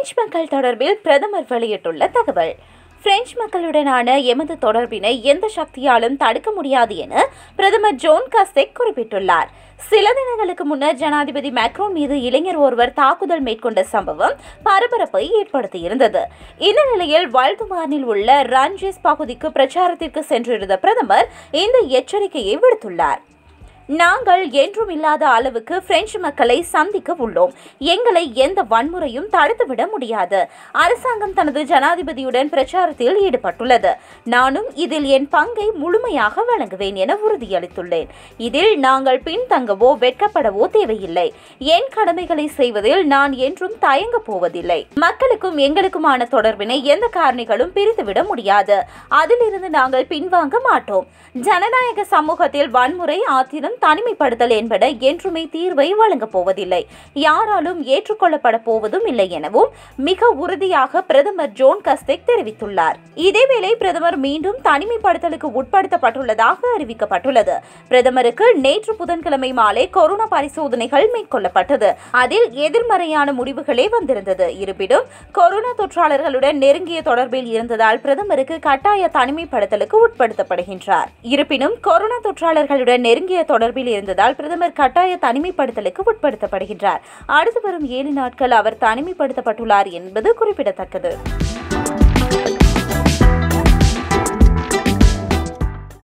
French மக்கள் தொடர்பில் பிரதமர் வெளியிட்டுள்ள தகவல் பிரெஞ்சு மக்களுடனான எமது தொடர்பினை எந்த சக்தியாலும் தடுக்க முடியாது என பிரதமர் ஜோன் கஸ்டெக் குறிப்பிட்டுள்ளார் சில தினங்களுக்கு முன்னர் ஜனாதிபதி மேக்ரோன் மீது இளைஞர் ஒருவர் தாக்குதல் மேற்கொண்ட சம்பவம் பரபரப்பை ஏற்படுத்தியிருந்தது இந்த நிலையில் வல்துமானில் உள்ள ரன்ஜிஸ் பகுதிக்கு பிரச்சாரத்திற்கு சென்றிருந்த பிரதமர் இந்த எச்சரிக்கையை விடுத்துள்ளார் நாங்கள் என்றும் இல்லாத அளவுக்கு பிரெஞ்சு மக்களை சந்திக்க உள்ளோம் எங்களை எந்த வன்முறையும் தடுத்துவிட முடியாது அரசாங்கம் தனது ஜனாதிபதியுடன் பிரச்சாரத்தில் ஈடுபட்டுள்ளது நானும் இதில் என் பங்கை முழுமையாக வழங்குவேன் என உறுதியளித்துள்ளேன் இதில் நாங்கள் பின்தங்கவோ வெட்கப்படவோ தேவையில்லை என் கடமைகளை செய்வதில் நான் என்றும் தயங்கப் போவதில்லை மக்களுக்கும் எங்களுக்குமான தொடர்பினை எந்த காரணிகளும் பிரித்துவிட முடியாது அதிலிருந்து நாங்கள் பின்வாங்க மாட்டோம் ஜனநாயக சமூகத்தில் வன்முறை ஆத்திரம் தனிமைப்படுத்தல் என்பன என்றுமே தீர்வை வழங்கப் போவதில்லை யாராலும் ஏற்றுக்கொள்ளப்பட போவதும் இல்லை எனவும் மிக உறுதியாக பிரதமர் ஜோன் கஸ்டெக் தெரிவித்துள்ளார் இதேவேளை பிரதமர் மீண்டும் தனிமைப்படுத்தலுக்கு உட்படுத்தப்பட்டுள்ளதாக அறிவிக்கப்பட்டுள்ளது பிரதமருக்கு நேற்று புதன்கிழமை மாலை கொரோனா பரிசோதனைகள் மேற்கொள்ளப்பட்டது அதில் எதிர்மறையான முடிவுகளே வந்திருந்தது இருப்பினும் கொரோனா தொற்றாளர்களுடன் நெருங்கிய தொடர்பில் இருந்ததால் பிரதமருக்கு கட்டாய தனிமைப்படுத்தலுக்கு உட்படுத்தப்படுகின்றார் இருப்பினும் கொரோனா தொற்றாளர்களுடன் நெருங்கிய தொடர்பில் இருந்ததால் பிரதமர் கட்டாய தனிமைப்படுத்தலுக்கு உட்படுத்தப்படுகின்றார் அடுத்து வரும் ஏழு நாட்கள் அவர் தனிமைப்படுத்தப்பட்டுள்ளார் என்பது குறிப்பிடத்தக்கது